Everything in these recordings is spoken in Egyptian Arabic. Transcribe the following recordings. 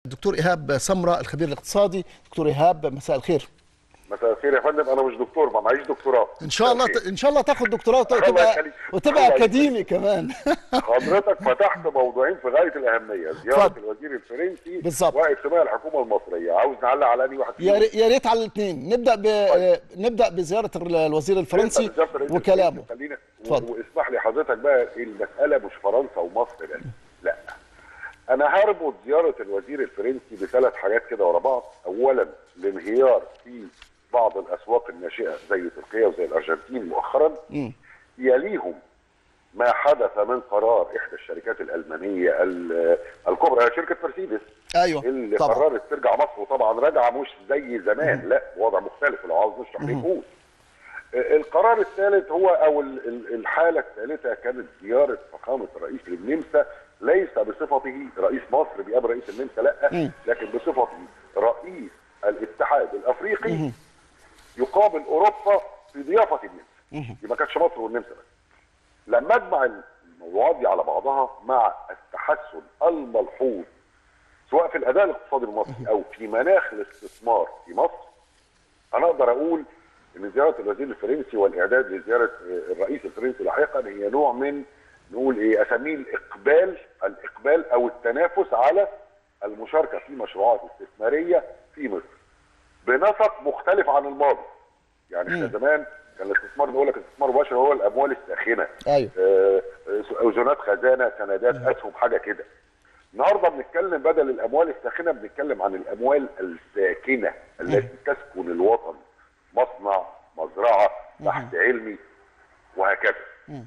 الدكتور ايهاب سمره الخبير الاقتصادي دكتور ايهاب مساء الخير مساء الخير يا فندم انا مش دكتور ما معيش دكتوراه ان شاء الله مساء ان شاء الله تاخد دكتوراه الله وتبقى يخليك. وتبقى الله اكاديمي كمان حضرتك فتحت موضوعين في غايه الاهميه زياره اتفضل. الوزير الفرنسي بالظبط. واجتماع الحكومه المصريه عاوز نعلق على انهي واحد يا فيهم؟ ري- يا ريت على الاثنين نبدا ب... طيب. نبدا بزياره ال- الوزير الفرنسي زيارة الرئيس وكلامه الفرنسي. خلينا اتفضل. و- واسمح لي حضرتك بقى المساله مش فرنسا ومصر بس لا انا هربط زياره الوزير الفرنسي بثلاث حاجات كده ورا بعض اولا الانهيار في بعض الاسواق الناشئه زي تركيا وزي الارجنتين مؤخرا يليهم ما حدث من قرار احدى الشركات الالمانيه ال- الكبرى شركه مرسيدس ايوه اللي طبعا قررت ترجع مصر وطبعا راجعه مش زي زمان لا وضع مختلف ولو عاوز نشرح ليه نقول آه، القرار الثالث هو او ال- ال- الحاله الثالثه كانت زياره فخامه الرئيس للنمسا ليس بصفته رئيس مصر بيقابل رئيس النمسا لا لكن بصفته رئيس الاتحاد الافريقي يقابل اوروبا في ضيافه النمسا دي ما كانتش مصر والنمسا بس لما اجمع الموضوعات دي على بعضها مع التحسن الملحوظ سواء في الاداء الاقتصادي المصري او في مناخ الاستثمار في مصر انا اقدر اقول ان زياره الوزير الفرنسي والاعداد لزياره الرئيس الفرنسي لاحقا هي نوع من نقول ايه اسميه الاقبال الاقبال او التنافس على المشاركه في مشروعات استثماريه في مصر بنسق مختلف عن الماضي يعني احنا زمان كان الاستثمار بيقول لك الاستثمار المباشر هو الاموال الساخنه ايوه آه، آه، اوزونات خزانه سندات اسهم حاجه كده النهارده بنتكلم بدل الاموال الساخنه بنتكلم عن الاموال الساكنه التي تسكن الوطن مصنع مزرعه بحث علمي وهكذا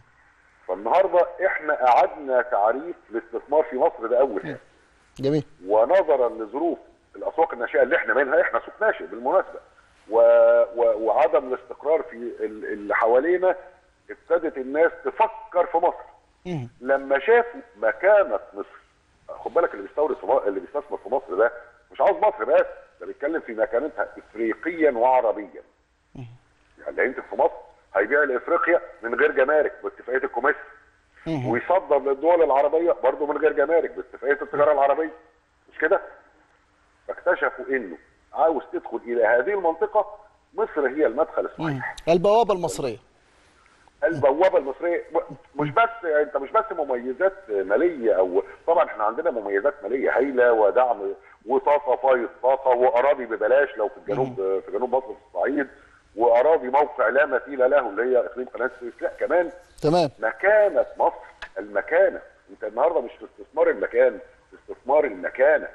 فالنهارده احنا اعدنا تعريف الاستثمار في مصر ده اول حاجه جميل ونظرا لظروف الاسواق الناشئه اللي احنا منها احنا سوق ناشئ بالمناسبه و... و... وعدم الاستقرار في ال- اللي حوالينا ابتدت الناس تفكر في مصر لما شافوا مكانه مصر خد بالك اللي بيستورد في مصر اللي بيستثمر في مصر ده مش عاوز مصر بس ده بيتكلم في مكانتها افريقيا وعربيا يعني اللي هينتج في مصر هيبيع لافريقيا من غير جمارك باتفاقيه الكوميس ويصدر للدول العربيه برضه من غير جمارك باتفاقيه التجاره العربيه مش كده؟ فاكتشفوا انه عاوز تدخل الى هذه المنطقه مصر هي المدخل الصحيح البوابه المصريه البوابه المصريه مش بس انت مش بس مميزات ماليه او طبعا احنا عندنا مميزات ماليه هايله ودعم وطاقه فايض طاقه واراضي ببلاش لو في الجنوب في جنوب مصر في الصعيد واراضي موقع لا مثيل له اللي هي اقليم قناه السويس لا كمان تمام مكانه مصر المكانه انت النهارده مش في استثمار المكان في استثمار المكانه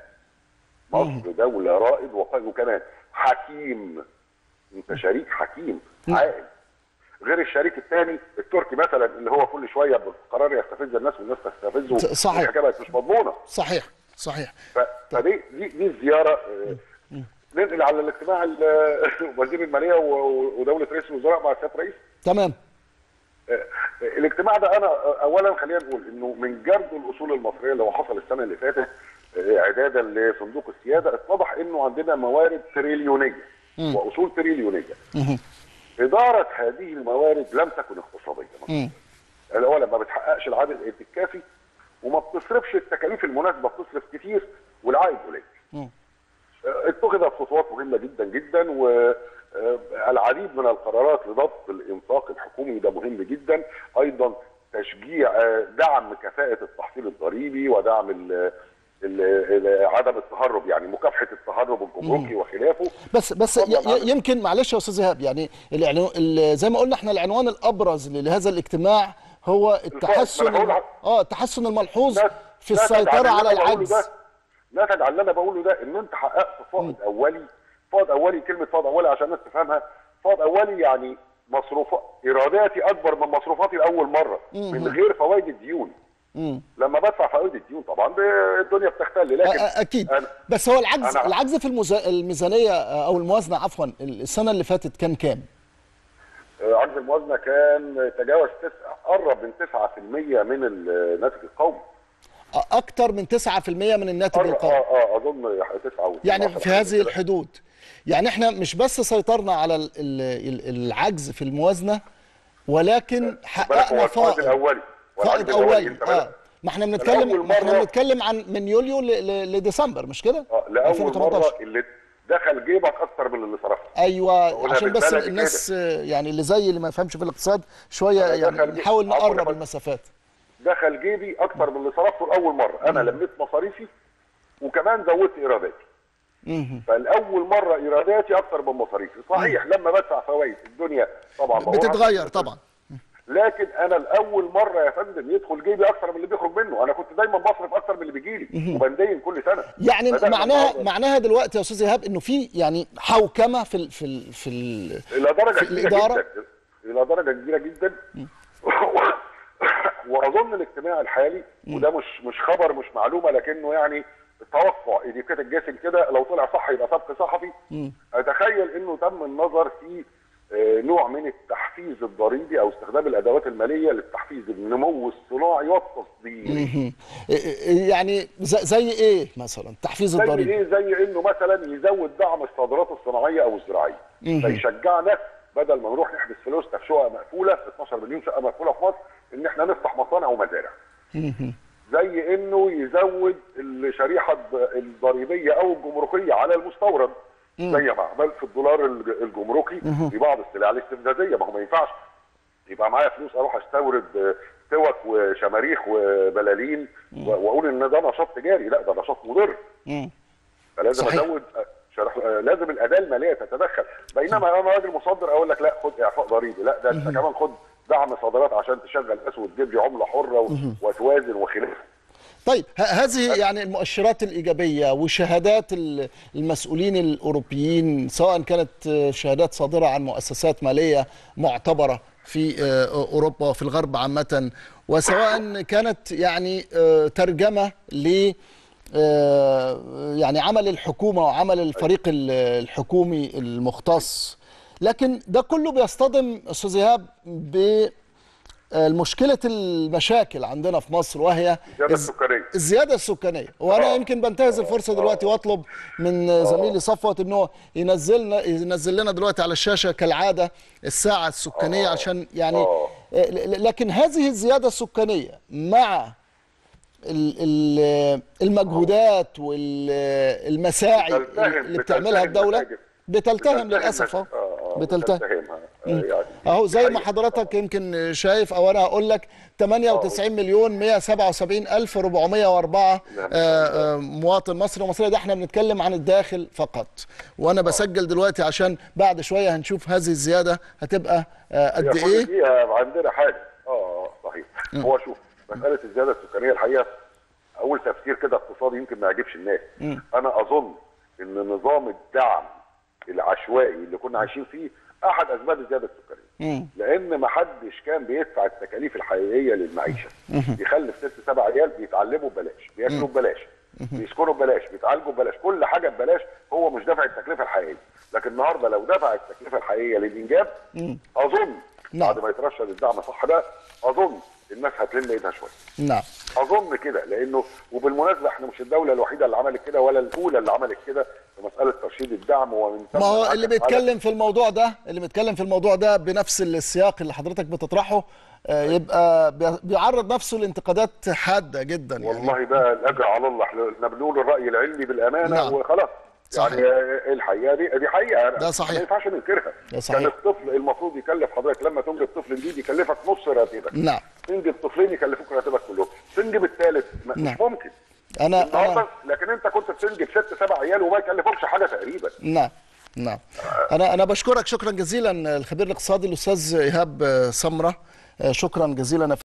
مصر دوله رائد وقائد وكمان حكيم انت شريك حكيم عاقل غير الشريك الثاني التركي مثلا اللي هو كل شويه بقرار يستفز الناس والناس تستفزه صحيح. الحكايه بقت مش مضمونه صحيح صحيح ف- فدي دي دي الزياره آه، ننقل على الاجتماع ال- وزير الماليه و- ودوله رئيس الوزراء مع سياده الرئيس تمام آه، الاجتماع ده انا آه، اولا خلينا نقول انه من جرد الاصول المصريه اللي هو حصل السنه اللي فاتت آه، اعدادا لصندوق السياده اتضح انه عندنا موارد تريليونيه واصول تريليونيه اداره هذه الموارد لم تكن اقتصاديه مم. اللي هو لما بتحققش العائد الكافي وما بتصرفش التكاليف المناسبه بتصرف كتير والعائد قليل. مم. آه، اتخذت خطوات مهمه جدا جدا والعديد من القرارات لضبط الانفاق الحكومي ده مهم جدا ايضا تشجيع آه، دعم كفاءه التحصيل الضريبي ودعم ال ال ال عدم التهرب يعني مكافحه التهرب الجمركي وخلافه بس بس ي- اتفضل ي- يمكن معلش يا استاذ ايهاب يعني الإعلان ال- زي ما قلنا احنا العنوان الابرز لهذا الاجتماع هو التحسن ما أنا بقول اه التحسن الملحوظ لا- في لا السيطره تجعل على اللي أنا بقوله العجز ده لا تجعل اللي انا بقوله ده ان انت حققت فائض اولي فائض اولي كلمه فائض اولي عشان الناس تفهمها فائض اولي يعني مصروفات ايراداتي اكبر من مصروفاتي لاول مره من غير فوائد الديون لما بدفع فوائد الديون طبعا ب- الدنيا بتختل لكن أ- أ- اكيد أنا بس هو العجز أنا- العجز في الميزا- الميزانيه آه، او الموازنه عفوا السنه اللي فاتت كان كام؟ آه، عجز الموازنه كان تجاوز تسعة قرب من 9% من الناتج القومي آه، اكتر من 9% من الناتج قرب- القومي اه اه اظن 9 يعني في هذه الحدود يعني احنا مش بس سيطرنا على ال- ال- ال- العجز في الموازنه ولكن بالك هو حققنا الفائض فائض الاولي فائض والعجز الأولي اولي انت اه بالك ما احنا لأول بنتكلم ما احنا مرة- بنتكلم عن من يوليو ل- ل- لديسمبر مش كده؟ اه لاول 2018. مره اللي دخل جيبك اكتر من اللي صرفته ايوه بقولها عشان بس بالبلدي الناس آه، يعني اللي زي اللي ما يفهمش في الاقتصاد شويه أنا يعني دخل- نحاول عفواً نقرب بس. المسافات دخل جيبي اكتر من اللي صرفته لاول مره انا لميت مصاريفي وكمان زودت ايراداتي مهم. فالاول مره ايراداتي اكتر من مصاريفي صحيح لما بدفع فوائد الدنيا طبعا بقول بتتغير طبعا لكن انا الاول مره يا فندم يدخل جيبي اكتر من اللي بيخرج منه انا كنت دايما بصرف اكتر من اللي بيجي لي وبندين كل سنه يعني بدأنا معناها النهاردة معناها دلوقتي يا استاذ ايهاب انه في يعني حوكمه في ال في ال في ال الى درجه في كبيره الإدارة؟ جدا الى درجه كبيره جدا واظن الاجتماع الحالي وده مش مش خبر مش معلومه لكنه يعني توقع اذا كانت الجاسم كده لو طلع صح يبقى سبق صحفي اتخيل انه تم النظر في آه، نوع من التحفيز الضريبي او استخدام الادوات الماليه للتحفيز النمو الصناعي والتصديري مهم. يعني زي, زي ايه مثلا التحفيز زي الضريبي ايه زي انه مثلا يزود دعم الصادرات الصناعيه او الزراعيه فيشجعنا بدل ما نروح نحبس فلوسنا في شقق مقفوله 12 مليون شقه مقفوله في مصر ان احنا نفتح مصانع ومزارع زي انه يزود الشريحه الض- الضريبيه او الجمركيه على المستورد زي ما عمل في الدولار الج- الجمركي في بعض السلع الاستفزازيه ما هو ما ينفعش يبقى معايا فلوس اروح استورد آه، توك وشماريخ وبلالين و- واقول ان ده نشاط تجاري لا ده نشاط مضر مم. فلازم صحيح. ازود شرح آه، لازم الاداه الماليه تتدخل بينما انا راجل مصدر اقول لك لا خد اعفاء ضريبي لا ده انت كمان خد دعم صادرات عشان تشغل ناس وتجيب لي عمله حره و- وتوازن وخلافه طيب ه- هذه يعني المؤشرات الإيجابية وشهادات ال- المسؤولين الأوروبيين سواء كانت آه، شهادات صادرة عن مؤسسات مالية معتبرة في آه، أوروبا وفي الغرب عامة وسواء كانت يعني آه، ترجمة ل آه، يعني عمل الحكومة وعمل الفريق ال- الحكومي المختص لكن ده كله بيصطدم أستاذ إيهاب ب المشكلة المشاكل عندنا في مصر وهي الزياده الز- السكريه الزياده السكانيه وانا آه. يمكن بنتهز الفرصه دلوقتي واطلب من زميلي صفوت ان هو ينزلنا ينزل لنا دلوقتي على الشاشه كالعاده الساعه السكانيه آه. عشان يعني آه. آه، ل- ل- لكن هذه الزياده السكانيه مع ال- ال- المجهودات والمساعي بتلتهم- اللي بتعملها بتلتهم الدوله مشاكل. بتلتهم للاسف اهو اه اه بتلتهم بتلتهمها آه، يعني اهو زي ما حقيقة. حضرتك يمكن شايف او انا هقول لك 98 مليون 177 الف 404 آه، آه، مواطن مصري ومصريه ده احنا بنتكلم عن الداخل فقط وانا بسجل دلوقتي عشان بعد شويه هنشوف هذه الزياده هتبقى آه، قد هي كل ايه دقيقة عندنا حاجة اه صحيح هو شوف مسألة الزيادة السكانية الحقيقة أول تفسير كده اقتصادي يمكن ما يعجبش الناس أنا أظن إن نظام الدعم العشوائي اللي كنا عايشين فيه أحد أسباب الزيادة السكانية مم. لأن ما حدش كان بيدفع التكاليف الحقيقية للمعيشة بيخلف ست سبع عيال بيتعلموا ببلاش بياكلوا ببلاش بيسكنوا ببلاش بيتعالجوا ببلاش كل حاجة ببلاش هو مش دافع التكلفة الحقيقية لكن النهارده لو دفع التكلفة الحقيقية للإنجاب أظن نعم. بعد ما يترشد الدعم صح ده اظن الناس هتلم ايدها شويه نعم اظن كده لانه وبالمناسبه احنا مش الدوله الوحيده اللي عملت كده ولا الاولى اللي عملت كده في مساله ترشيد الدعم ومن ثم ما هو انعكس اللي على- بيتكلم في الموضوع ده اللي بيتكلم في الموضوع ده بنفس السياق اللي حضرتك بتطرحه آه، يبقى بي- بيعرض نفسه لانتقادات حاده جدا يعني والله بقى الاجر على الله احنا بنقول الراي العلمي بالامانه نعم. وخلاص صحيح. يعني الحقيقه دي دي حقيقه ده صحيح. ما ينفعش ننكرها ده صحيح. كان الطفل المفروض يكلف حضرتك لما تنجب طفل جديد يكلفك نص راتبك نعم تنجب طفلين يكلفوك راتبك كلهم تنجب الثالث مش نعم. ممكن انا النهارده انا لكن انت كنت بتنجب ست سبع عيال وما يكلفهمش حاجه تقريبا نعم نعم انا انا بشكرك شكرا جزيلا الخبير الاقتصادي الاستاذ ايهاب سمره شكرا جزيلا